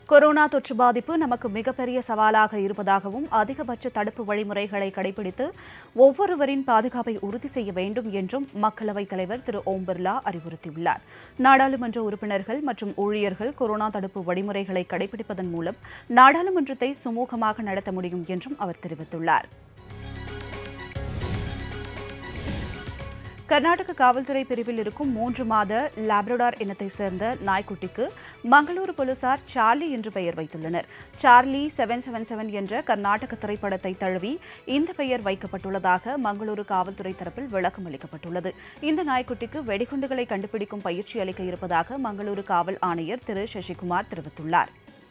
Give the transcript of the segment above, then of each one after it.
corona தொற்று பாதிப்பு நமக்கு மிகப்பெரிய சவாலாக இருப்பதாகவும் அதிகபட்ச தடுப்பு வழிமுறைகளை கடைபிடித்து ஒவ்வொருவரின் பாதுகாப்பை உறுதி செய்ய வேண்டும் என்றும் மக்களவைத் தலைவர் திரு ஓம் பிர்லா அறிவுறுத்தியுள்ளார் நாடாளுமன்ற உறுப்பினர்கள் மற்றும் ஊழியர்கள் கொரோனா தடுப்பு வழிமுறைகளை கடைபிடிப்பதன் மூலம் நாடாளுமன்றத்தை சுமூகமாக நடத்த முடியும் என்றும் அவர் தெரிவித்துள்ளார் கர்நாடக காவல்துறை பிரிவில் இருக்கும் மூன்று மாத லாப்ரடார் இனத்தை சேர்ந்த நாய்க்குட்டிக்கு மங்களூரு போலீசார் சார்லி என்று பெயர் வைத்துள்ளனர் சார்லி செவன் செவன் செவன் என்ற கர்நாடக திரைப்படத்தை தழுவி இந்த பெயர் வைக்கப்பட்டுள்ளதாக மங்களூரு காவல்துறை தரப்பில் விளக்கம் அளிக்கப்பட்டுள்ளது இந்த நாய்க்குட்டிக்கு வெடிகுண்டுகளை கண்டுபிடிக்கும் பயிற்சி அளிக்க இருப்பதாக மங்களூரு காவல் ஆணையர் திரு சசிகுமார் தெரிவித்துள்ளார்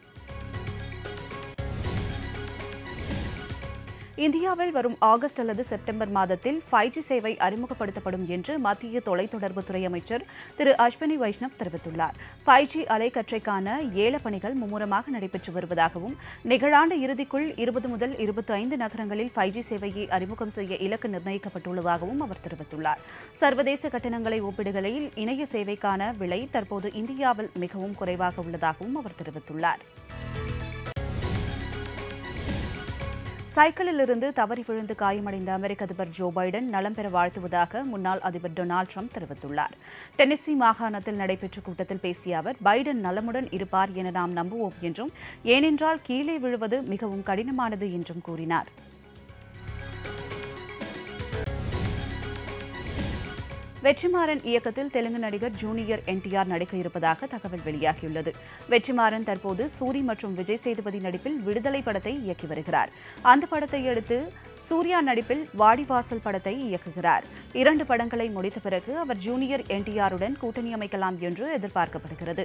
இந்தியாவில் வரும் ஆகஸ்ட் அல்லது செப்டம்பர் மாதத்தில் ஃபைவ் ஜி சேவை அறிமுகப்படுத்தப்படும் என்று மத்திய தொலைத்தொடர்புத்துறை அமைச்சர் திரு அஸ்வினி வைஷ்ணவ் தெரிவித்துள்ளார் ஃபைவ் ஜி அலைக்கற்றைக்கான ஏல பணிகள் மும்முரமாக நடைபெற்று வருவதாகவும் நிகழாண்டு இறுதிக்குள் இருபது முதல் இருபத்தி ஐந்து நகரங்களில் ஃபைவ் ஜி சேவையை அறிமுகம் செய்ய இலக்கு நிர்ணயிக்கப்பட்டுள்ளதாகவும் அவர் தெரிவித்துள்ளார் சர்வதேச கட்டணங்களை ஒப்பிடுகையில் இணைய சேவைக்கான விலை தற்போது இந்தியாவில் மிகவும் குறைவாக உள்ளதாகவும் அவர் தெரிவித்துள்ளார் சைக்கிளில் இருந்து தவறி விழுந்து காயமடைந்த அமெரிக்க அதிபர் ஜோ பைடன் நலம் பெற வாழ்த்துவதாக முன்னாள் அதிபர் டொனால்டு ட்ரம்ப் தெரிவித்துள்ளார் டென்னசி மாகாணத்தில் நடைபெற்ற கூட்டத்தில் பேசிய அவர் பைடன் நலமுடன் இருப்பார் என நாம் நம்புவோம் என்றும் ஏனென்றால் கீழே விழுவது மிகவும் கடினமானது என்றும் கூறினார் வெற்றிமாறன் இயக்கத்தில் தெலுங்கு நடிகர் ஜூனியர் என்டிஆர் நடிக்க இருப்பதாக தகவல் வெளியாகியுள்ளது வெற்றிமாறன் தற்போது சூரி மற்றும் விஜய் சேதுபதி நடிப்பில் விடுதலை படத்தை இயக்கி வருகிறார் அந்த படத்தை அடுத்து சூர்யா நடிப்பில் வாடிவாசல் படத்தை இயக்குகிறார் இரண்டு படங்களை முடித்த பிறகு அவர் ஜூனியர் என்டிஆருடன் கூட்டணி அமைக்கலாம் என்று எதிர்பார்க்கப்படுகிறது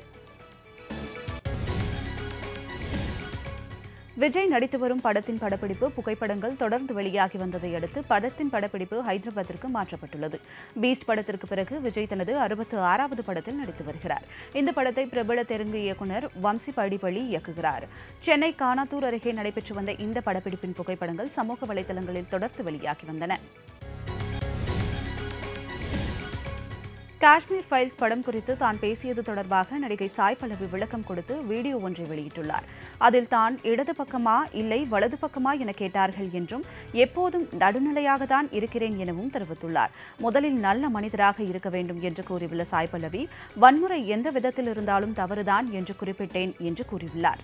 விஜய் நடித்து வரும் படத்தின் படப்பிடிப்பு புகைப்படங்கள் தொடர்ந்து வெளியாகி வந்ததை அடுத்து படத்தின் படப்பிடிப்பு ஹைதராபாத்திற்கு மாற்றப்பட்டுள்ளது பீஸ்ட் படத்திற்கு பிறகு விஜய் தனது அறுபத்து ஆறாவது படத்தில் நடித்து வருகிறார் இந்த படத்தை பிரபல தெலுங்கு இயக்குனர் வம்சி படிப்பள்ளி இயக்குகிறார் சென்னை கானாத்தூர் அருகே நடைபெற்று வந்த இந்த படப்பிடிப்பின் புகைப்படங்கள் சமூக வலைதளங்களில் தொடர்ந்து வெளியாகி வந்தன காஷ்மீர் ஃபைல்ஸ் படம் குறித்து தான் பேசியது தொடர்பாக நடிகை சாய் பல்லவி விளக்கம் கொடுத்து வீடியோ ஒன்றை வெளியிட்டுள்ளார் அதில் தான் இடது பக்கமா இல்லை வலது பக்கமா என கேட்டார்கள் என்றும் எப்போதும் நடுநிலையாக தான் இருக்கிறேன் எனவும் தெரிவித்துள்ளார் முதலில் நல்ல மனிதராக இருக்க வேண்டும் என்று கூறியுள்ள சாய் பல்லவி வன்முறை எந்த விதத்தில் இருந்தாலும் தவறுதான் என்று குறிப்பிட்டேன் என்று கூறியுள்ளார்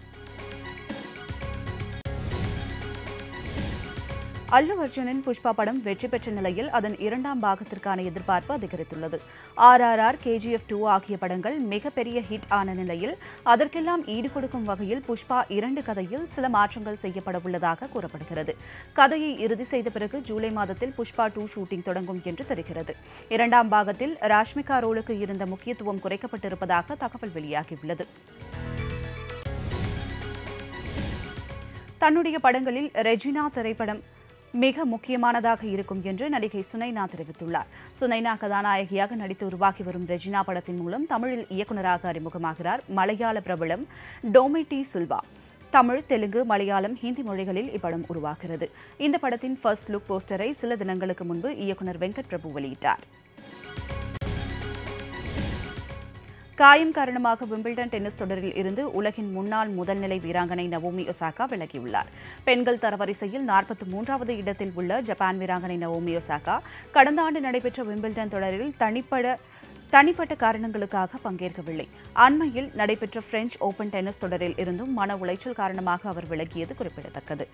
அல்லு அர்ஜுனின் புஷ்பா படம் வெற்றி பெற்ற நிலையில் அதன் இரண்டாம் பாகத்திற்கான எதிர்பார்ப்பு அதிகரித்துள்ளது ஆர்ஆர்ஆர் கேஜிஎஃப் டூ ஆகிய படங்கள் மிகப்பெரிய ஹிட் ஆன நிலையில் அதற்கெல்லாம் ஈடு கொடுக்கும் வகையில் புஷ்பா இரண்டு கதையில் சில மாற்றங்கள் செய்யப்பட உள்ளதாக கூறப்படுகிறது கதையை இறுதி செய்த பிறகு ஜூலை மாதத்தில் புஷ்பா டூ ஷூட்டிங் தொடங்கும் என்று தெரிகிறது இரண்டாம் பாகத்தில் ராஷ்மிகா ரோலுக்கு இருந்த முக்கியத்துவம் குறைக்கப்பட்டிருப்பதாக தகவல் வெளியாகியுள்ளது தன்னுடைய படங்களில் ரெஜினா திரைப்படம் மிக முக்கியமானதாக இருக்கும் என்று நடிகை சுனைனா தெரிவித்துள்ளார் சுனைனா கதாநாயகியாக நடித்து உருவாக்கி வரும் ரெஜினா படத்தின் மூலம் தமிழில் இயக்குநராக அறிமுகமாகிறார் மலையாள பிரபலம் டோமிட்டி சில்வா தமிழ் தெலுங்கு மலையாளம் ஹிந்தி மொழிகளில் இப்படம் உருவாகிறது இந்த படத்தின் ஃபர்ஸ்ட் லுக் போஸ்டரை சில தினங்களுக்கு முன்பு இயக்குநர் வெங்கட் பிரபு வெளியிட்டார் காயம் காரணமாக விம்பிள்டன் டென்னிஸ் தொடரில் இருந்து உலகின் முன்னாள் முதல்நிலை வீராங்கனை நவோமி ஒசாகா விலகியுள்ளார் பெண்கள் தரவரிசையில் நாற்பத்தி மூன்றாவது இடத்தில் உள்ள ஜப்பான் வீராங்கனை நவோமி ஒசாகா கடந்த ஆண்டு நடைபெற்ற விம்பிள்டன் தொடரில் தனிப்பட தனிப்பட்ட காரணங்களுக்காக பங்கேற்கவில்லை அண்மையில் நடைபெற்ற பிரெஞ்சு ஓபன் டென்னிஸ் தொடரில் இருந்தும் மன உளைச்சல் காரணமாக அவர் விலகியது குறிப்பிடத்தக்கது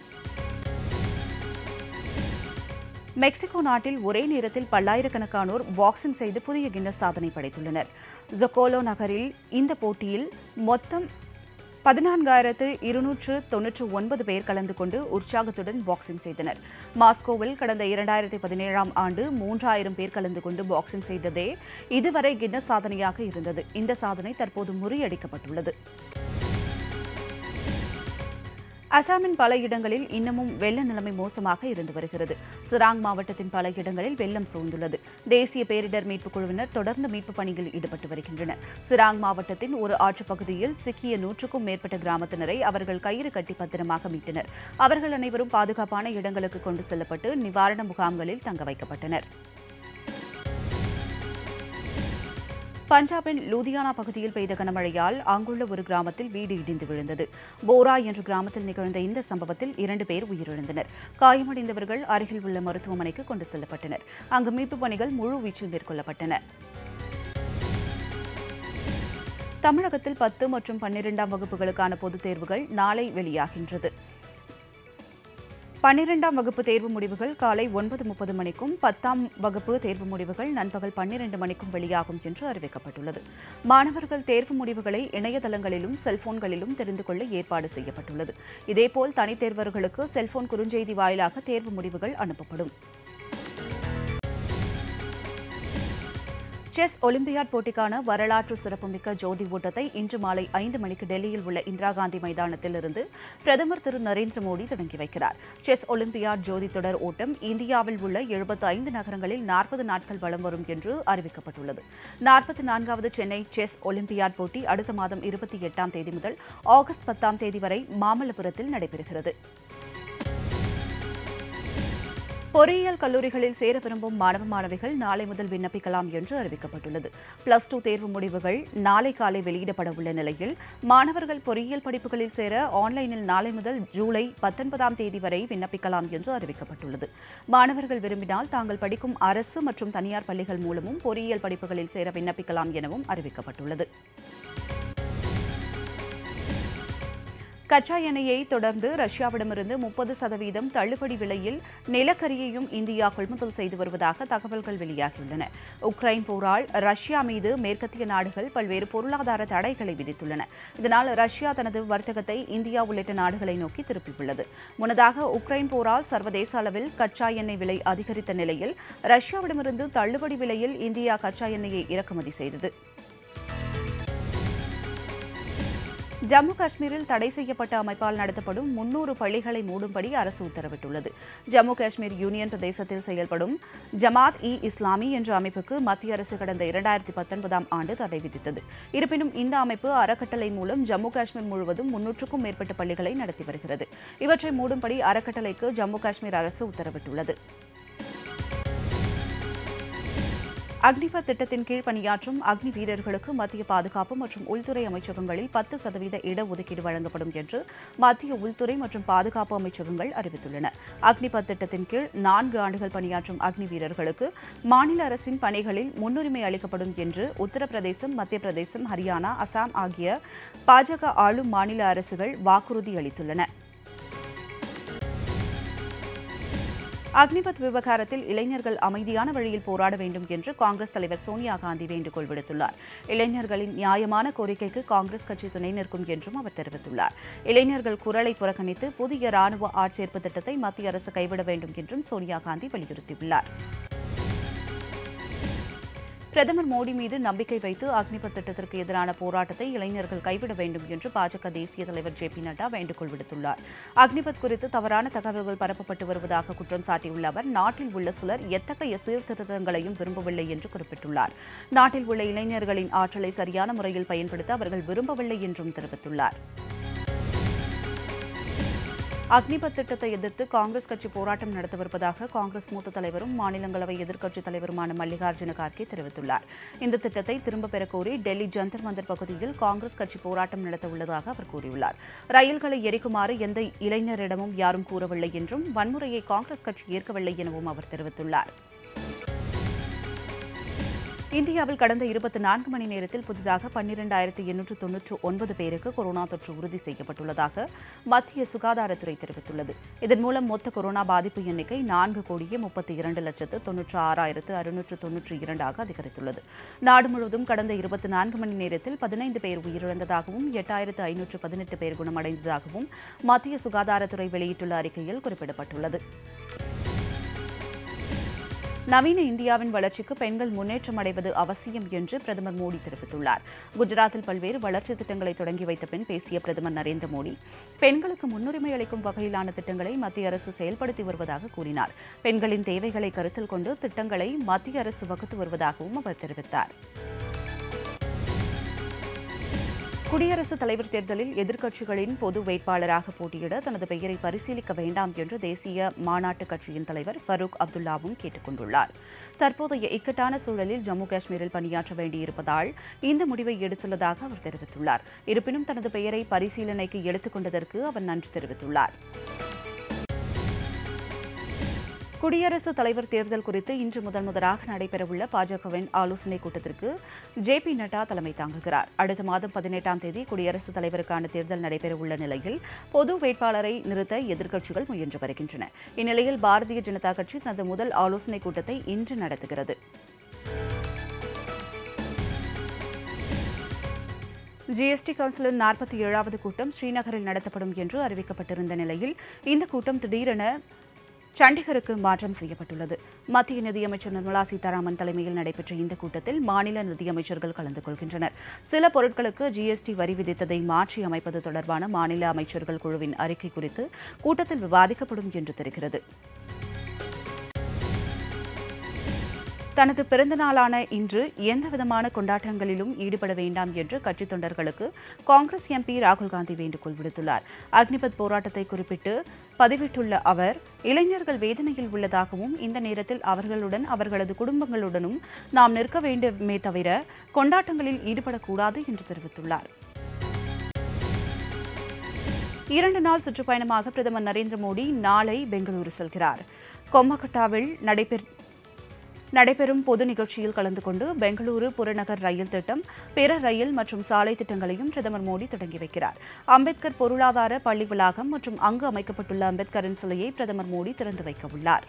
மெக்சிகோ நாட்டில் ஒரே நேரத்தில் பல்லாயிரக்கணக்கானோர் பாக்ஸிங் செய்து புதிய கின்னஸ் சாதனை படைத்துள்ளனர் ஜொகோலோ நகரில் இந்த போட்டியில் மொத்தம் பதினான்காயிரத்து இருநூற்று தொன்னூற்று ஒன்பது பேர் கலந்து கொண்டு உற்சாகத்துடன் பாக்ஸிங் செய்தனர் மாஸ்கோவில் கடந்த இரண்டாயிரத்தி பதினேழாம் ஆண்டு மூன்றாயிரம் பேர் கலந்து கொண்டு பாக்ஸிங் செய்ததே இதுவரை கின்னஸ் சாதனையாக இருந்தது இந்த சாதனை தற்போது முறியடிக்கப்பட்டுள்ளது அசாமின் பல இடங்களில் இன்னமும் வெள்ள நிலைமை மோசமாக இருந்து வருகிறது சிராங் மாவட்டத்தின் பல இடங்களில் வெள்ளம் சூழ்ந்துள்ளது தேசிய பேரிடர் மீட்புக் குழுவினர் தொடர்ந்து மீட்புப் பணியில் ஈடுபட்டு வருகின்றனர் சிராங் மாவட்டத்தின் ஒரு ஆற்றுப் பகுதியில் சிக்கிய நூற்றுக்கும் மேற்பட்ட கிராமத்தினரை அவர்கள் கயிறு கட்டி பத்திரமாக மீட்டனர் அவர்கள் அனைவரும் பாதுகாப்பான இடங்களுக்கு கொண்டு செல்லப்பட்டு நிவாரண முகாம்களில் தங்க வைக்கப்பட்டனர் பஞ்சாபின் லூதியானா பகுதியில் பெய்த கனமழையால் அங்குள்ள ஒரு கிராமத்தில் வீடு இடிந்து விழுந்தது போரா என்ற கிராமத்தில் நிகழ்ந்த இந்த சம்பவத்தில் இரண்டு பேர் உயிரிழந்தனர் காயமடைந்தவர்கள் அருகில் உள்ள மருத்துவமனைக்கு கொண்டு செல்லப்பட்டனர் அங்கு மீட்புப் பணிகள் முழு வீச்சில் மேற்கொள்ளப்பட்டன தமிழகத்தில் பத்து மற்றும் பன்னிரெண்டாம் வகுப்புகளுக்கான பொதுத் தேர்வுகள் நாளை வெளியாகின்றது பன்னிரெண்டாம் வகுப்பு தேர்வு முடிவுகள் காலை ஒன்பது முப்பது மணிக்கும் பத்தாம் வகுப்பு தேர்வு முடிவுகள் நண்பகல் பன்னிரண்டு மணிக்கும் வெளியாகும் என்று அறிவிக்கப்பட்டுள்ளது மாணவர்கள் தேர்வு முடிவுகளை இணையதளங்களிலும் செல்போன்களிலும் தெரிந்து கொள்ள ஏற்பாடு செய்யப்பட்டுள்ளது இதேபோல் தனித் தேர்வர்களுக்கு செல்போன் குறுஞ்செய்தி வாயிலாக தேர்வு முடிவுகள் அனுப்பப்படும் செஸ் ஒலிம்பியாட் போட்டிக்கான வரலாற்று சிறப்புமிக்க ஜோதி ஓட்டத்தை இன்று மாலை ஐந்து மணிக்கு டெல்லியில் உள்ள இந்திரா காந்தி மைதானத்திலிருந்து பிரதமர் திரு நரேந்திர மோடி தொடங்கி வைக்கிறார் செஸ் ஒலிம்பியாட் ஜோதி தொடர் ஓட்டம் இந்தியாவில் உள்ள எழுபத்து ஐந்து நகரங்களில் நாற்பது நாட்கள் வலம் வரும் என்று அறிவிக்கப்பட்டுள்ளது நாற்பத்தி நான்காவது சென்னை செஸ் ஒலிம்பியாட் போட்டி அடுத்த மாதம் இருபத்தி எட்டாம் தேதி முதல் ஆகஸ்ட் பத்தாம் தேதி வரை மாமல்லபுரத்தில் நடைபெறுகிறது பொறியியல் கல்லூரிகளில் சேர விரும்பும் மாணவ மாணவிகள் நாளை முதல் விண்ணப்பிக்கலாம் என்று அறிவிக்கப்பட்டுள்ளது பிளஸ் டூ தேர்வு முடிவுகள் நாளை காலை வெளியிடப்பட உள்ள நிலையில் மாணவர்கள் பொறியியல் படிப்புகளில் சேர ஆன்லைனில் நாளை முதல் ஜூலை பத்தொன்பதாம் தேதி வரை விண்ணப்பிக்கலாம் என்று அறிவிக்கப்பட்டுள்ளது மாணவர்கள் விரும்பினால் தாங்கள் படிக்கும் அரசு மற்றும் தனியார் பள்ளிகள் மூலமும் பொறியியல் படிப்புகளில் சேர விண்ணப்பிக்கலாம் எனவும் அறிவிக்கப்பட்டுள்ளது கச்சா எண்ணெயை தொடர்ந்து ரஷ்யாவிடமிருந்து முப்பது சதவீதம் தள்ளுபடி விலையில் நிலக்கரியையும் இந்தியா கொள்முதல் செய்து வருவதாக தகவல்கள் வெளியாகியுள்ளன உக்ரைன் போரால் ரஷ்யா மீது மேற்கத்திய நாடுகள் பல்வேறு பொருளாதார தடைகளை விதித்துள்ளன இதனால் ரஷ்யா தனது வர்த்தகத்தை இந்தியா உள்ளிட்ட நாடுகளை நோக்கி திருப்பியுள்ளது முன்னதாக உக்ரைன் போரால் சர்வதேச அளவில் கச்சா எண்ணெய் விலை அதிகரித்த நிலையில் ரஷ்யாவிடமிருந்து தள்ளுபடி விலையில் இந்தியா கச்சா எண்ணெயை இறக்குமதி செய்தது ஜம்மு காஷ்மீரில் தடை செய்யப்பட்ட அமைப்பால் நடத்தப்படும் முன்னூறு பள்ளிகளை மூடும்படி அரசு உத்தரவிட்டுள்ளது ஜம்மு காஷ்மீர் யூனியன் பிரதேசத்தில் செயல்படும் ஜமாத் இ இஸ்லாமி என்ற அமைப்புக்கு மத்திய அரசு கடந்த இரண்டாயிரத்தி பத்தொன்பதாம் ஆண்டு தடை விதித்தது இருப்பினும் இந்த அமைப்பு அறக்கட்டளை மூலம் ஜம்மு காஷ்மீர் முழுவதும் முன்னூற்றுக்கும் மேற்பட்ட பள்ளிகளை நடத்தி வருகிறது இவற்றை மூடும்படி அறக்கட்டளைக்கு ஜம்மு காஷ்மீர் அரசு உத்தரவிட்டுள்ளது அக்னிபத் திட்டத்தின் கீழ் பணியாற்றும் அக்னி வீரர்களுக்கு மத்திய பாதுகாப்பு மற்றும் உள்துறை அமைச்சகங்களில் பத்து சதவீத இடஒதுக்கீடு வழங்கப்படும் என்று மத்திய உள்துறை மற்றும் பாதுகாப்பு அமைச்சகங்கள் அறிவித்துள்ளன அக்னிபத் திட்டத்தின் கீழ் நான்கு ஆண்டுகள் பணியாற்றும் அக்னி வீரர்களுக்கு மாநில அரசின் பணிகளில் முன்னுரிமை அளிக்கப்படும் என்று உத்தரப்பிரதேசம் மத்திய பிரதேசம் ஹரியானா அசாம் ஆகிய பாஜக ஆளும் மாநில அரசுகள் வாக்குறுதி அளித்துள்ளன அக்னிபத் விவகாரத்தில் இளைஞர்கள் அமைதியான வழியில் போராட வேண்டும் என்று காங்கிரஸ் தலைவர் சோனியா காந்தி வேண்டுகோள் விடுத்துள்ளார் இளைஞர்களின் நியாயமான கோரிக்கைக்கு காங்கிரஸ் கட்சி துணை நிற்கும் என்றும் அவர் தெரிவித்துள்ளார் இளைஞர்கள் குரலை புறக்கணித்து புதிய ராணுவ ஆட்சேர்ப்பு திட்டத்தை மத்திய அரசு கைவிட வேண்டும் என்றும் சோனியா காந்தி வலியுறுத்தியுள்ளார் பிரதமர் மோடி மீது நம்பிக்கை வைத்து அக்னிபத் திட்டத்திற்கு எதிரான போராட்டத்தை இளைஞர்கள் கைவிட வேண்டும் என்று பாஜக தேசிய தலைவர் ஜே பி நட்டா வேண்டுகோள் விடுத்துள்ளார் அக்னிபத் குறித்து தவறான தகவல்கள் பரப்பப்பட்டு வருவதாக குற்றம் சாட்டியுள்ள அவர் நாட்டில் உள்ள சிலர் எத்தகைய சீர்திருத்தங்களையும் விரும்பவில்லை என்று குறிப்பிட்டுள்ளார் நாட்டில் உள்ள இளைஞர்களின் ஆற்றலை சரியான முறையில் பயன்படுத்த அவர்கள் விரும்பவில்லை என்றும் தெரிவித்துள்ளார் அக்னிபத் திட்டத்தை எதிர்த்து காங்கிரஸ் கட்சி போராட்டம் நடத்தவிருப்பதாக காங்கிரஸ் மூத்த தலைவரும் மாநிலங்களவை எதிர்க்கட்சித் தலைவருமான மல்லிகார்ஜுன கார்கே தெரிவித்துள்ளார் இந்த திட்டத்தை திரும்பப் பெறக் கோரி டெல்லி ஜந்தர் மந்தர் பகுதியில் காங்கிரஸ் கட்சி போராட்டம் நடத்த உள்ளதாக அவர் கூறியுள்ளார் ரயில்களை எரிக்குமாறு எந்த இளைஞரிடமும் யாரும் கூறவில்லை என்றும் வன்முறையை காங்கிரஸ் கட்சி ஏற்கவில்லை எனவும் அவர் தெரிவித்துள்ளார் இந்தியாவில் கடந்த இருபத்தி நான்கு மணி நேரத்தில் புதிதாக பன்னிரெண்டாயிரத்து எண்ணூற்று தொன்னூற்று ஒன்பது பேருக்கு கொரோனா தொற்று உறுதி செய்யப்பட்டுள்ளதாக மத்திய சுகாதாரத்துறை தெரிவித்துள்ளது இதன் மூலம் மொத்த கொரோனா பாதிப்பு எண்ணிக்கை நான்கு கோடியே முப்பத்தி இரண்டு லட்சத்து தொன்னூற்று ஆறாயிரத்து அறுநூற்று தொன்னூற்றி இரண்டாக அதிகரித்துள்ளது நாடு முழுவதும் கடந்த இருபத்தி நான்கு மணி நேரத்தில் பதினைந்து பேர் உயிரிழந்ததாகவும் எட்டாயிரத்து ஐநூற்று பதினெட்டு பேர் குணமடைந்ததாகவும் மத்திய சுகாதாரத்துறை வெளியிட்டுள்ள அறிக்கையில் குறிப்பிடப்பட்டுள்ளது நவீன இந்தியாவின் வளர்ச்சிக்கு பெண்கள் முன்னேற்றம் அடைவது அவசியம் என்று பிரதமர் மோடி தெரிவித்துள்ளார் குஜராத்தில் பல்வேறு வளர்ச்சி திட்டங்களை தொடங்கி வைத்த பின் பேசிய பிரதமர் நரேந்திர மோடி பெண்களுக்கு முன்னுரிமை அளிக்கும் வகையிலான திட்டங்களை மத்திய அரசு செயல்படுத்தி வருவதாக கூறினார் பெண்களின் தேவைகளை கருத்தில் கொண்டு திட்டங்களை மத்திய அரசு வகுத்து வருவதாகவும் அவர் தெரிவித்தார் குடியரசுத் தலைவர் தேர்தலில் எதிர்க்கட்சிகளின் பொது வேட்பாளராக போட்டியிட தனது பெயரை பரிசீலிக்க வேண்டாம் என்று தேசிய மாநாட்டு கட்சியின் தலைவர் ஃபரூக் அப்துல்லாவும் கேட்டுக் கொண்டுள்ளார் தற்போதைய இக்கட்டான சூழலில் ஜம்மு காஷ்மீரில் பணியாற்ற வேண்டியிருப்பதால் இந்த முடிவை எடுத்துள்ளதாக அவர் தெரிவித்துள்ளார் இருப்பினும் தனது பெயரை பரிசீலனைக்கு எடுத்துக் கொண்டதற்கு அவர் நன்றி தெரிவித்துள்ளார் குடியரசுத் தலைவர் தேர்தல் குறித்து இன்று முதன் முதலாக நடைபெறவுள்ள பாஜகவின் ஆலோசனைக் கூட்டத்திற்கு ஜே பி நட்டா தலைமை தாங்குகிறார் அடுத்த மாதம் பதினெட்டாம் தேதி குடியரசுத் தலைவருக்கான தேர்தல் நடைபெறவுள்ள நிலையில் பொது வேட்பாளரை நிறுத்த எதிர்க்கட்சிகள் முயன்று வருகின்றன இந்நிலையில் பாரதிய ஜனதா கட்சி தனது முதல் ஆலோசனைக் கூட்டத்தை இன்று நடத்துகிறது ஜிஎஸ்டி கவுன்சிலின் நாற்பத்தி ஏழாவது கூட்டம் ஸ்ரீநகரில் நடத்தப்படும் என்று அறிவிக்கப்பட்டிருந்த நிலையில் இந்த கூட்டம் திடீரென சண்டிகருக்கு மாற்றம் செய்யப்பட்டுள்ளது மத்திய நிதியமைச்சர் நிர்மலா சீதாராமன் தலைமையில் நடைபெற்ற இந்த கூட்டத்தில் மாநில நிதியமைச்சர்கள் கலந்து கொள்கின்றனர் சில பொருட்களுக்கு ஜிஎஸ்டி வரி விதித்ததை மாற்றி அமைப்பது தொடர்பான மாநில அமைச்சர்கள் குழுவின் அறிக்கை குறித்து கூட்டத்தில் விவாதிக்கப்படும் என்று தெரிகிறது தனது பிறந்த நாளான இன்று எந்தவிதமான கொண்டாட்டங்களிலும் ஈடுபட வேண்டாம் என்று கட்சித் தொண்டர்களுக்கு காங்கிரஸ் எம்பி ராகுல் காந்தி வேண்டுகோள் விடுத்துள்ளார் அக்னிபத் போராட்டத்தை குறிப்பிட்டு பதிவிட்டுள்ள அவர் இளைஞர்கள் வேதனையில் உள்ளதாகவும் இந்த நேரத்தில் அவர்களுடன் அவர்களது குடும்பங்களுடனும் நாம் நிற்க வேண்டுமே தவிர கொண்டாட்டங்களில் ஈடுபடக்கூடாது என்று தெரிவித்துள்ளார் இரண்டு நாள் சுற்றுப்பயணமாக பிரதமர் நரேந்திர மோடி நாளை பெங்களூரு செல்கிறார் கொம்மகட்டாவில் நடைபெற் நடைபெறும் பொது நிகழ்ச்சியில் கலந்து கொண்டு பெங்களூரு புறநகர் ரயில் திட்டம் பிற ரயில் மற்றும் சாலை திட்டங்களையும் பிரதமர் மோடி தொடங்கி வைக்கிறார் அம்பேத்கர் பொருளாதார பள்ளி வளாகம் மற்றும் அங்கு அமைக்கப்பட்டுள்ள அம்பேத்கரின் சிலையை பிரதமர் மோடி திறந்து வைக்க உள்ளார்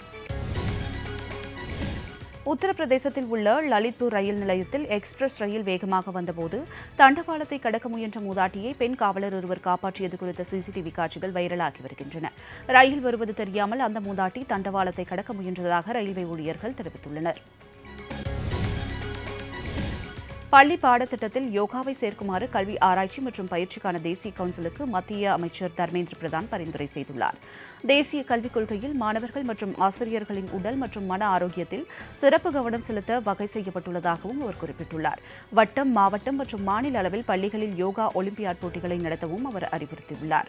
உத்தரப்பிரதேசத்தில் உள்ள லலித்பூர் ரயில் நிலையத்தில் எக்ஸ்பிரஸ் ரயில் வேகமாக வந்தபோது தண்டவாளத்தை கடக்க முயன்ற மூதாட்டியை பெண் காவலர் ஒருவர் காப்பாற்றியது குறித்த சிசிடிவி காட்சிகள் வைரலாகி வருகின்றன ரயில் வருவது தெரியாமல் அந்த மூதாட்டி தண்டவாளத்தை கடக்க முயன்றதாக ரயில்வே ஊழியர்கள் தெரிவித்துள்ளனர் பள்ளி பாடத்திட்டத்தில் யோகாவை சேர்க்குமாறு கல்வி ஆராய்ச்சி மற்றும் பயிற்சிக்கான தேசிய கவுன்சிலுக்கு மத்திய அமைச்சர் தர்மேந்திர பிரதான் பரிந்துரை செய்துள்ளார் தேசிய கல்விக் கொள்கையில் மாணவர்கள் மற்றும் ஆசிரியர்களின் உடல் மற்றும் மன ஆரோக்கியத்தில் சிறப்பு கவனம் செலுத்த வகை செய்யப்பட்டுள்ளதாகவும் அவர் குறிப்பிட்டுள்ளார் வட்டம் மாவட்டம் மற்றும் மாநில அளவில் பள்ளிகளில் யோகா ஒலிம்பியாட் போட்டிகளை நடத்தவும் அவர் அறிவுறுத்தியுள்ளார்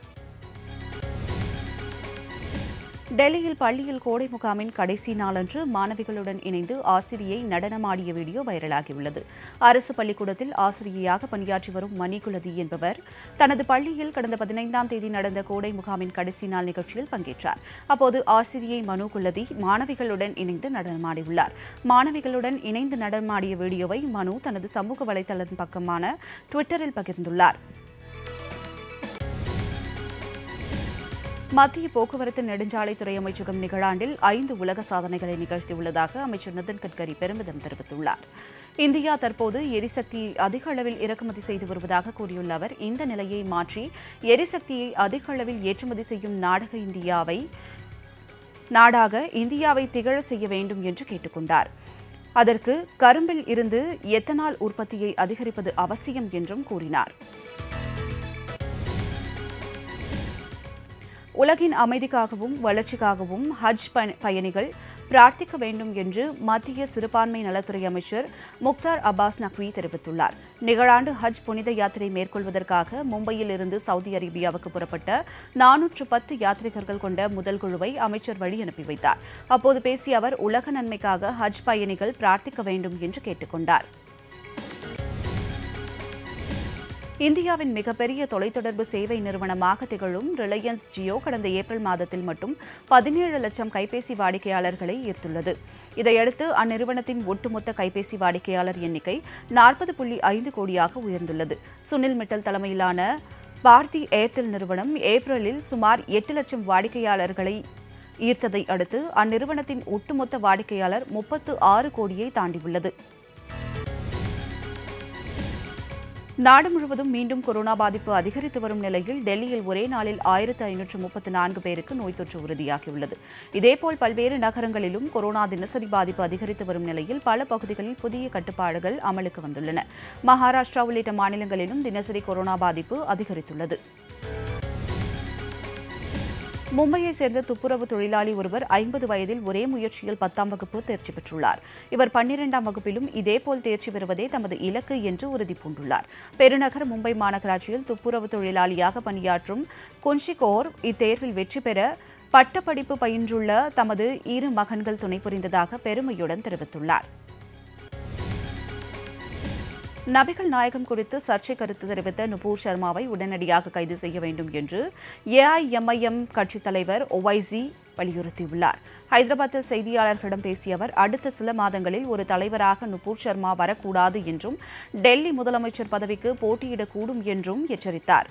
டெல்லியில் பள்ளியில் கோடை முகாமின் கடைசி நாளன்று மாணவிகளுடன் இணைந்து ஆசிரியை நடனமாடிய வீடியோ வைரலாகியுள்ளது அரசு பள்ளிக்கூடத்தில் ஆசிரியையாக பணியாற்றி வரும் மணிகுலதி என்பவர் தனது பள்ளியில் கடந்த பதினைந்தாம் தேதி நடந்த கோடை முகாமின் கடைசி நாள் நிகழ்ச்சியில் பங்கேற்றார் அப்போது ஆசிரியை மனு குலதி மாணவிகளுடன் இணைந்து நடனமாடியுள்ளார் மாணவிகளுடன் இணைந்து நடனமாடிய வீடியோவை மனு தனது சமூக வலைதள பக்கமான ட்விட்டரில் பகிர்ந்துள்ளார் மத்திய போக்குவரத்து நெடுஞ்சாலைத்துறை அமைச்சகம் நிகழாண்டில் ஐந்து உலக சாதனைகளை நிகழ்த்தியுள்ளதாக அமைச்சர் நிதின் கட்கரி பெருமிதம் தெரிவித்துள்ளார் இந்தியா தற்போது எரிசக்தியை அதிக அளவில் இறக்குமதி செய்து வருவதாக கூறியுள்ள அவர் இந்த நிலையை மாற்றி எரிசக்தியை அதிக அளவில் ஏற்றுமதி செய்யும் நாடக இந்தியாவை நாடாக இந்தியாவை திகழ செய்ய வேண்டும் என்று கேட்டுக்கொண்டார் அதற்கு கரும்பில் இருந்து எத்தனால் உற்பத்தியை அதிகரிப்பது அவசியம் என்றும் கூறினார் உலகின் அமைதிக்காகவும் வளர்ச்சிக்காகவும் ஹஜ் பய- பயணிகள் பிரார்த்திக்க வேண்டும் என்று மத்திய சிறுபான்மை நலத்துறை அமைச்சர் முக்தார் அப்பாஸ் நக்வி தெரிவித்துள்ளார் நிகழாண்டு ஹஜ் புனித யாத்திரை மேற்கொள்வதற்காக மும்பையில் இருந்து சவுதி அரேபியாவுக்கு புறப்பட்ட நானூற்று பத்து யாத்ரிகர்கள் கொண்ட முதல் குழுவை அமைச்சர் வழி அனுப்பி வைத்தார் அப்போது பேசிய அவர் உலக நன்மைக்காக ஹஜ் பயணிகள் பிரார்த்திக்க வேண்டும் என்று கேட்டுக்கொண்டார் இந்தியாவின் மிகப்பெரிய தொலைத்தொடர்பு சேவை நிறுவனமாக திகழும் ரிலையன்ஸ் ஜியோ கடந்த ஏப்ரல் மாதத்தில் மட்டும் பதினேழு லட்சம் கைபேசி வாடிக்கையாளர்களை ஈர்த்துள்ளது இதையடுத்து அந்நிறுவனத்தின் ஒட்டுமொத்த கைபேசி வாடிக்கையாளர் எண்ணிக்கை நாற்பது புள்ளி ஐந்து கோடியாக உயர்ந்துள்ளது சுனில் மிட்டல் தலைமையிலான பாரதி ஏர்டெல் நிறுவனம் ஏப்ரலில் சுமார் எட்டு லட்சம் வாடிக்கையாளர்களை ஈர்த்ததை அடுத்து அந்நிறுவனத்தின் ஒட்டுமொத்த வாடிக்கையாளர் முப்பத்து ஆறு கோடியை தாண்டியுள்ளது நாடு முழுவதும் மீண்டும் கொரோனா பாதிப்பு அதிகரித்து வரும் நிலையில் டெல்லியில் ஒரே நாளில் ஆயிரத்து ஐநூற்று முப்பத்து நான்கு பேருக்கு நோய் தொற்று உறுதியாகியுள்ளது இதேபோல் பல்வேறு நகரங்களிலும் கொரோனா தினசரி பாதிப்பு அதிகரித்து வரும் நிலையில் பல பகுதிகளில் புதிய கட்டுப்பாடுகள் அமலுக்கு வந்துள்ளன மகாராஷ்டிரா உள்ளிட்ட மாநிலங்களிலும் தினசரி கொரோனா பாதிப்பு அதிகரித்துள்ளது மும்பையை சேர்ந்த துப்புரவு தொழிலாளி ஒருவர் ஐம்பது வயதில் ஒரே முயற்சியில் பத்தாம் வகுப்பு தேர்ச்சி பெற்றுள்ளார் இவர் பன்னிரெண்டாம் வகுப்பிலும் இதேபோல் தேர்ச்சி பெறுவதே தமது இலக்கு என்று உறுதி பூண்டுள்ளார் பெருநகர் மும்பை மாநகராட்சியில் துப்புரவு தொழிலாளியாக பணியாற்றும் குன்ஷிகோர் இத்தேர்வில் வெற்றி பெற பட்டப்படிப்பு பயின்றுள்ள தமது இரு மகன்கள் துணை புரிந்ததாக பெருமையுடன் தெரிவித்துள்ளார் நபிகள் நாயகம் குறித்து சர்ச்சை கருத்து தெரிவித்த நுபூர் சர்மாவை உடனடியாக கைது செய்ய வேண்டும் என்று ஏஐஎம்ஐஎம் கட்சித் தலைவர் ஒவைசி வலியுறுத்தியுள்ளார் ஹைதராபாத்தில் செய்தியாளர்களிடம் பேசிய அவர் அடுத்த சில மாதங்களில் ஒரு தலைவராக நுபூர் சர்மா வரக்கூடாது என்றும் டெல்லி முதலமைச்சர் பதவிக்கு போட்டியிடக்கூடும் என்றும் எச்சரித்தார்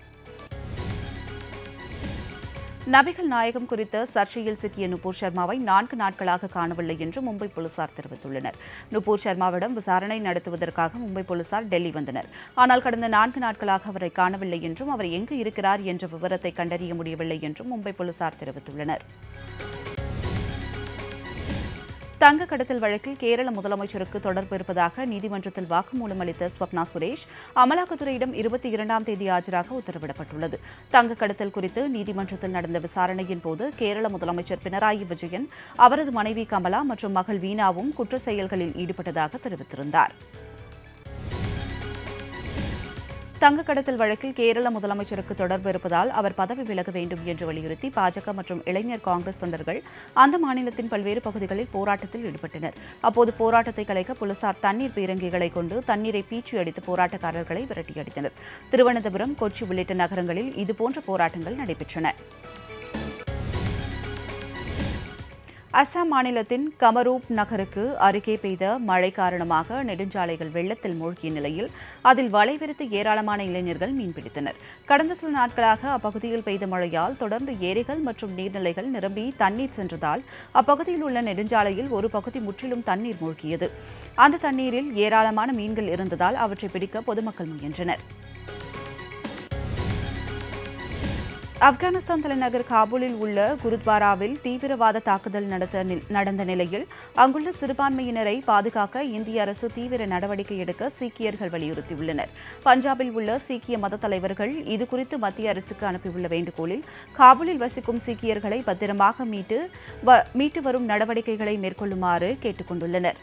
நபிகள் நாயகம் குறித்த சர்ச்சையில் சிக்கிய நுபூர் சர்மாவை நான்கு நாட்களாக காணவில்லை என்று மும்பை போலீசார் தெரிவித்துள்ளனர் நுபூர் சர்மாவிடம் விசாரணை நடத்துவதற்காக மும்பை போலீசார் டெல்லி வந்தனர் ஆனால் கடந்த நான்கு நாட்களாக அவரை காணவில்லை என்றும் அவர் எங்கு இருக்கிறார் என்ற விவரத்தை கண்டறிய முடியவில்லை என்றும் மும்பை போலீசார் தெரிவித்துள்ளனர் தங்க கடத்தல் வழக்கில் கேரள முதலமைச்சருக்கு தொடர்பு இருப்பதாக நீதிமன்றத்தில் வாக்குமூலம் அளித்த ஸ்வப்னா சுரேஷ் அமலாக்கத்துறையிடம் இருபத்தி இரண்டாம் தேதி ஆஜராக உத்தரவிடப்பட்டுள்ளது தங்க கடத்தல் குறித்து நீதிமன்றத்தில் நடந்த விசாரணையின் போது கேரள முதலமைச்சர் பினராயி விஜயன் அவரது மனைவி கமலா மற்றும் மகள் வீணாவும் குற்ற செயல்களில் ஈடுபட்டதாக தெரிவித்திருந்தார் தங்க கடத்தல் வழக்கில் கேரள முதலமைச்சருக்கு தொடர்பு இருப்பதால் அவர் பதவி விலக வேண்டும் என்று வலியுறுத்தி பாஜக மற்றும் இளைஞர் காங்கிரஸ் தொண்டர்கள் அந்த மாநிலத்தின் பல்வேறு பகுதிகளில் போராட்டத்தில் ஈடுபட்டனர் அப்போது போராட்டத்தை கலைக்க போலீசார் தண்ணீர் பீரங்கிகளை கொண்டு தண்ணீரை பீச்சி அடித்து போராட்டக்காரர்களை விரட்டியடித்தனர் திருவனந்தபுரம் கொச்சி உள்ளிட்ட நகரங்களில் இதுபோன்ற போராட்டங்கள் நடைபெற்றன அசாம் மாநிலத்தின் கமரூப் நகருக்கு அருகே பெய்த மழை காரணமாக நெடுஞ்சாலைகள் வெள்ளத்தில் மூழ்கிய நிலையில் அதில் வலைவிரித்து ஏராளமான இளைஞர்கள் மீன்பிடித்தனர் கடந்த சில நாட்களாக அப்பகுதியில் பெய்த மழையால் தொடர்ந்து ஏரிகள் மற்றும் நீர்நிலைகள் நிரம்பி தண்ணீர் சென்றதால் அப்பகுதியில் உள்ள நெடுஞ்சாலையில் ஒரு பகுதி முற்றிலும் தண்ணீர் மூழ்கியது அந்த தண்ணீரில் ஏராளமான மீன்கள் இருந்ததால் அவற்றை பிடிக்க பொதுமக்கள் முயன்றனர் ஆப்கானிஸ்தான் தலைநகர் காபூலில் உள்ள குருத்வாராவில் தீவிரவாத தாக்குதல் நடத்த நி- நடந்த நிலையில் அங்குள்ள சிறுபான்மையினரை பாதுகாக்க இந்திய அரசு தீவிர நடவடிக்கை எடுக்க சீக்கியர்கள் வலியுறுத்தியுள்ளனர் பஞ்சாபில் உள்ள சீக்கிய மத தலைவர்கள் இதுகுறித்து மத்திய அரசுக்கு அனுப்பியுள்ள வேண்டுகோளில் காபூலில் வசிக்கும் சீக்கியர்களை பத்திரமாக மீட்டு வ- மீட்டு வரும் நடவடிக்கைகளை மேற்கொள்ளுமாறு கேட்டுக் கொண்டுள்ளனர்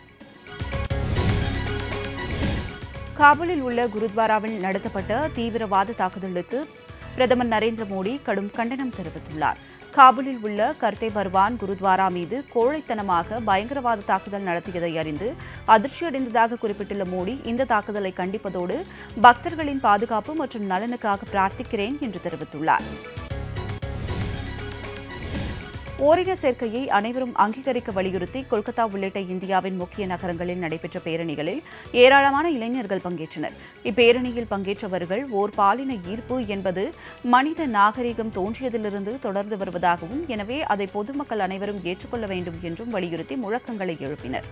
காபூலில் உள்ள குருத்வாராவில் நடத்தப்பட்ட தீவிரவாத தாக்குதலுக்கு பிரதமர் நரேந்திர மோடி கடும் கண்டனம் தெரிவித்துள்ளார் காபூலில் உள்ள கர்த்தே பர்வான் குருத்வாரா மீது கோழைத்தனமாக பயங்கரவாத தாக்குதல் நடத்தியதை அறிந்து அதிர்ச்சியடைந்ததாக குறிப்பிட்டுள்ள மோடி இந்த தாக்குதலை கண்டிப்பதோடு பக்தர்களின் பாதுகாப்பு மற்றும் நலனுக்காக பிரார்த்திக்கிறேன் என்று தெரிவித்துள்ளார் ஓரின சேர்க்கையை அனைவரும் அங்கீகரிக்க வலியுறுத்தி கொல்கத்தா உள்ளிட்ட இந்தியாவின் முக்கிய நகரங்களில் நடைபெற்ற பேரணிகளில் ஏராளமான இளைஞர்கள் பங்கேற்றனர் இப்பேரணியில் பங்கேற்றவர்கள் ஓர் பாலின ஈர்ப்பு என்பது மனித நாகரிகம் தோன்றியதிலிருந்து தொடர்ந்து வருவதாகவும் எனவே அதை பொதுமக்கள் அனைவரும் ஏற்றுக்கொள்ள வேண்டும் என்றும் வலியுறுத்தி முழக்கங்களை எழுப்பினர்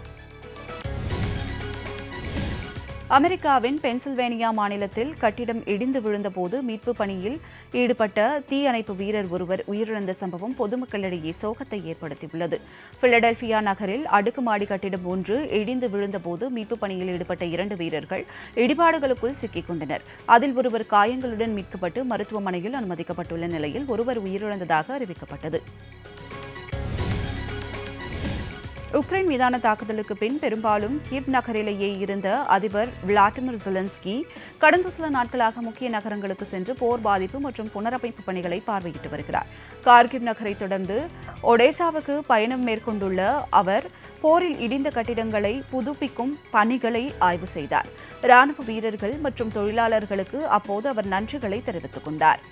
அமெரிக்காவின் பென்சில்வேனியா மாநிலத்தில் கட்டிடம் இடிந்து விழுந்தபோது மீட்பு பணியில் ஈடுபட்ட தீயணைப்பு வீரர் ஒருவர் உயிரிழந்த சம்பவம் பொதுமக்களிடையே சோகத்தை ஏற்படுத்தியுள்ளது பிலடெல்பியா நகரில் அடுக்குமாடி கட்டிடம் ஒன்று இடிந்து விழுந்தபோது மீட்பு பணியில் ஈடுபட்ட இரண்டு வீரர்கள் இடிபாடுகளுக்குள் சிக்கிக் கொண்டனர் அதில் ஒருவர் காயங்களுடன் மீட்கப்பட்டு மருத்துவமனையில் அனுமதிக்கப்பட்டுள்ள நிலையில் ஒருவர் உயிரிழந்ததாக அறிவிக்கப்பட்டது உக்ரைன் மீதான தாக்குதலுக்கு பின் பெரும்பாலும் கீவ் நகரிலேயே இருந்த அதிபர் விளாடிமிர் ஜெலன்ஸ்கி கடந்த சில நாட்களாக முக்கிய நகரங்களுக்கு சென்று போர் பாதிப்பு மற்றும் புனரமைப்பு பணிகளை பார்வையிட்டு வருகிறார் கார்கிவ் நகரை தொடர்ந்து ஒடேசாவுக்கு பயணம் மேற்கொண்டுள்ள அவர் போரில் இடிந்த கட்டிடங்களை புதுப்பிக்கும் பணிகளை ஆய்வு செய்தார் ராணுவ வீரர்கள் மற்றும் தொழிலாளர்களுக்கு அப்போது அவர் நன்றிகளை தெரிவித்துக் கொண்டார்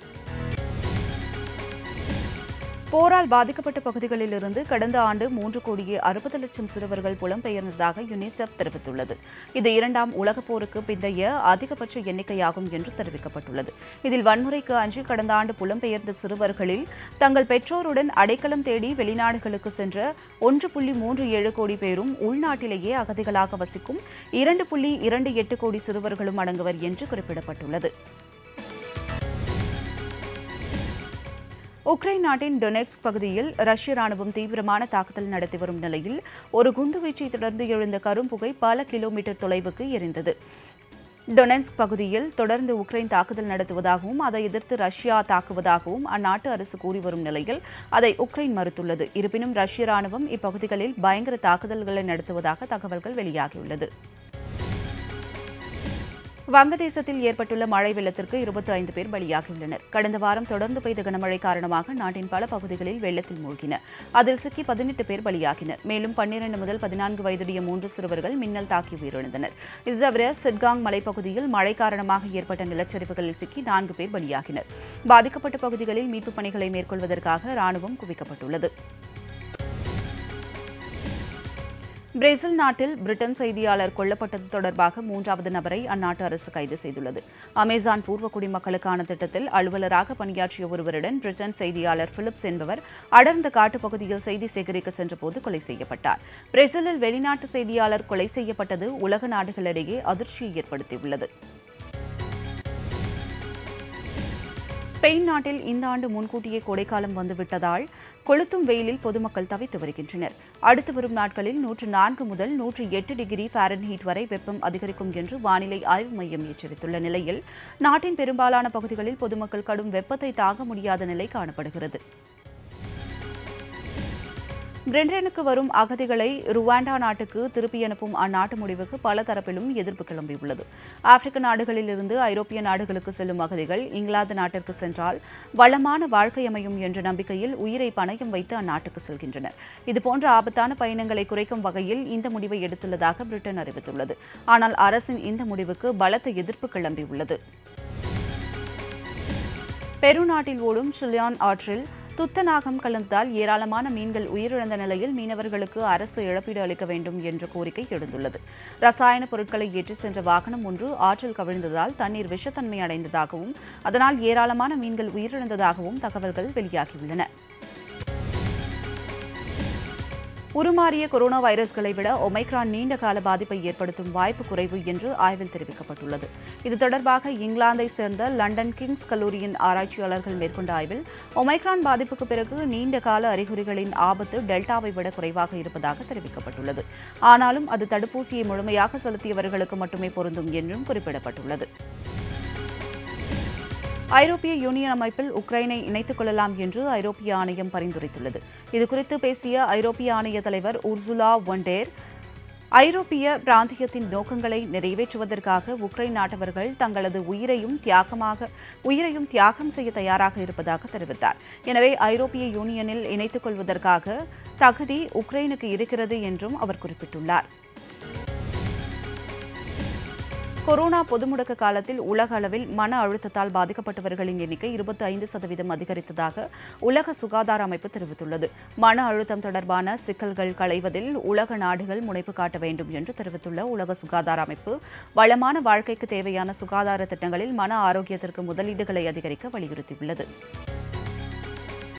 போரால் பாதிக்கப்பட்ட பகுதிகளிலிருந்து கடந்த ஆண்டு மூன்று கோடியே அறுபது லட்சம் சிறுவர்கள் புலம்பெயர்ந்ததாக யுனிசெஃப் தெரிவித்துள்ளது இது இரண்டாம் உலகப் போருக்கு பிந்தைய அதிகபட்ச எண்ணிக்கையாகும் என்று தெரிவிக்கப்பட்டுள்ளது இதில் வன்முறைக்கு அஞ்சி கடந்த ஆண்டு புலம்பெயர்ந்த சிறுவர்களில் தங்கள் பெற்றோருடன் அடைக்கலம் தேடி வெளிநாடுகளுக்கு சென்ற ஒன்று புள்ளி மூன்று ஏழு கோடி பேரும் உள்நாட்டிலேயே அகதிகளாக வசிக்கும் இரண்டு புள்ளி இரண்டு எட்டு கோடி சிறுவர்களும் அடங்குவர் என்று குறிப்பிடப்பட்டுள்ளது உக்ரைன் நாட்டின் டொனெட்ஸ்க் பகுதியில் ரஷ்ய ராணுவம் தீவிரமான தாக்குதல் நடத்தி வரும் நிலையில் ஒரு குண்டுவீச்சை தொடர்ந்து எழுந்த கரும்புகை பல கிலோமீட்டர் தொலைவுக்கு எரிந்தது டொனென்ஸ்க் பகுதியில் தொடர்ந்து உக்ரைன் தாக்குதல் நடத்துவதாகவும் அதை எதிர்த்து ரஷ்யா தாக்குவதாகவும் அந்நாட்டு அரசு கூறி வரும் நிலையில் அதை உக்ரைன் மறுத்துள்ளது இருப்பினும் ரஷ்ய ராணுவம் இப்பகுதிகளில் பயங்கர தாக்குதல்களை நடத்துவதாக தகவல்கள் வெளியாகியுள்ளது வங்கதேசத்தில் ஏற்பட்டுள்ள மழை வெள்ளத்திற்கு இருபத்தி ஐந்து பேர் பலியாகியுள்ளனர் கடந்த வாரம் தொடர்ந்து பெய்த கனமழை காரணமாக நாட்டின் பல பகுதிகளில் வெள்ளத்தில் மூழ்கின அதில் சிக்கி பதினெட்டு பேர் பலியாகினர் மேலும் பன்னிரண்டு முதல் பதினான்கு வயதுடைய மூன்று சிறுவர்கள் மின்னல் தாக்கி உயிரிழந்தனர் இது தவிர சிட்காங் மலைப்பகுதியில் மழை காரணமாக ஏற்பட்ட நிலச்சரிவுகளில் சிக்கி நான்கு பேர் பலியாகினர் பாதிக்கப்பட்ட பகுதிகளில் மீட்புப் பணிகளை மேற்கொள்வதற்காக ராணுவம் குவிக்கப்பட்டுள்ளது பிரேசில் நாட்டில் பிரிட்டன் செய்தியாளர் கொல்லப்பட்டது தொடர்பாக மூன்றாவது நபரை அந்நாட்டு அரசு கைது செய்துள்ளது அமேசான் பூர்வ குடிமக்களுக்கான திட்டத்தில் அலுவலராக பணியாற்றிய ஒருவருடன் பிரிட்டன் செய்தியாளர் பிலிப்ஸ் என்பவர் அடர்ந்த காட்டுப்பகுதியில் செய்தி சேகரிக்க சென்றபோது கொலை செய்யப்பட்டார் பிரேசிலில் வெளிநாட்டு செய்தியாளர் கொலை செய்யப்பட்டது உலக நாடுகளிடையே அதிர்ச்சியை ஏற்படுத்தியுள்ளது ஸ்பெயின் நாட்டில் இந்த ஆண்டு முன்கூட்டியே கோடைக்காலம் வந்துவிட்டதால் கொளுத்தும் வெயிலில் பொதுமக்கள் தவித்து வருகின்றனர் அடுத்து வரும் நாட்களில் நூற்று நான்கு முதல் நூற்று எட்டு டிகிரி ஃபாரன்ஹீட் வரை வெப்பம் அதிகரிக்கும் என்று வானிலை ஆய்வு மையம் எச்சரித்துள்ள நிலையில் நாட்டின் பெரும்பாலான பகுதிகளில் பொதுமக்கள் கடும் வெப்பத்தை தாங்க முடியாத நிலை காணப்படுகிறது பிரிட்டனுக்கு வரும் அகதிகளை ருவாண்டா நாட்டுக்கு திருப்பி அனுப்பும் அந்நாட்டு முடிவுக்கு பல தரப்பிலும் எதிர்ப்பு கிளம்பியுள்ளது ஆப்பிரிக்க நாடுகளிலிருந்து ஐரோப்பிய நாடுகளுக்கு செல்லும் அகதிகள் இங்கிலாந்து நாட்டிற்கு சென்றால் வளமான வாழ்க்கை அமையும் என்ற நம்பிக்கையில் உயிரை பணயம் வைத்து அந்நாட்டுக்கு செல்கின்றனர் இதுபோன்ற ஆபத்தான பயணங்களை குறைக்கும் வகையில் இந்த முடிவை எடுத்துள்ளதாக பிரிட்டன் அறிவித்துள்ளது ஆனால் அரசின் இந்த முடிவுக்கு பலத்த எதிர்ப்பு கிளம்பியுள்ளது பெரு நாட்டில் ஓடும் சிலியான் ஆற்றில் துத்தநாகம் கலந்ததால் ஏராளமான மீன்கள் உயிரிழந்த நிலையில் மீனவர்களுக்கு அரசு இழப்பீடு அளிக்க வேண்டும் என்ற கோரிக்கை எழுந்துள்ளது ரசாயன பொருட்களை ஏற்றி சென்ற வாகனம் ஒன்று ஆற்றில் கவிழ்ந்ததால் தண்ணீர் விஷத்தன்மை அடைந்ததாகவும் அதனால் ஏராளமான மீன்கள் உயிரிழந்ததாகவும் தகவல்கள் வெளியாகியுள்ளன உருமாறிய கொரோனா வைரஸ்களை விட ஒமைக்ரான் நீண்ட கால பாதிப்பை ஏற்படுத்தும் வாய்ப்பு குறைவு என்று ஆய்வில் தெரிவிக்கப்பட்டுள்ளது இது தொடர்பாக இங்கிலாந்தை சேர்ந்த லண்டன் கிங்ஸ் கல்லூரியின் ஆராய்ச்சியாளர்கள் மேற்கொண்ட ஆய்வில் ஒமைக்ரான் பாதிப்புக்கு பிறகு நீண்ட கால அறிகுறிகளின் ஆபத்து டெல்டாவை விட குறைவாக இருப்பதாக தெரிவிக்கப்பட்டுள்ளது ஆனாலும் அது தடுப்பூசியை முழுமையாக செலுத்தியவர்களுக்கு மட்டுமே பொருந்தும் என்றும் குறிப்பிடப்பட்டுள்ளது ஐரோப்பிய யூனியன் அமைப்பில் உக்ரைனை இணைத்துக் கொள்ளலாம் என்று ஐரோப்பிய ஆணையம் பரிந்துரைத்துள்ளது இதுகுறித்து பேசிய ஐரோப்பிய ஆணைய தலைவர் உர்சுலா ஒண்டேர் ஐரோப்பிய பிராந்தியத்தின் நோக்கங்களை நிறைவேற்றுவதற்காக உக்ரைன் நாட்டவர்கள் தங்களது உயிரையும் தியாகமாக உயிரையும் தியாகம் செய்ய தயாராக இருப்பதாக தெரிவித்தார் எனவே ஐரோப்பிய யூனியனில் இணைத்துக் கொள்வதற்காக தகுதி உக்ரைனுக்கு இருக்கிறது என்றும் அவர் குறிப்பிட்டுள்ளார் கொரோனா பொது முடக்க காலத்தில் உலக அளவில் மன அழுத்தத்தால் பாதிக்கப்பட்டவர்களின் எண்ணிக்கை இருபத்தி ஐந்து சதவீதம் அதிகரித்ததாக உலக சுகாதார அமைப்பு தெரிவித்துள்ளது மன அழுத்தம் தொடர்பான சிக்கல்கள் களைவதில் உலக நாடுகள் முனைப்பு காட்ட வேண்டும் என்று தெரிவித்துள்ள உலக சுகாதார அமைப்பு வளமான வாழ்க்கைக்கு தேவையான சுகாதார திட்டங்களில் மன ஆரோக்கியத்திற்கு முதலீடுகளை அதிகரிக்க வலியுறுத்தியுள்ளது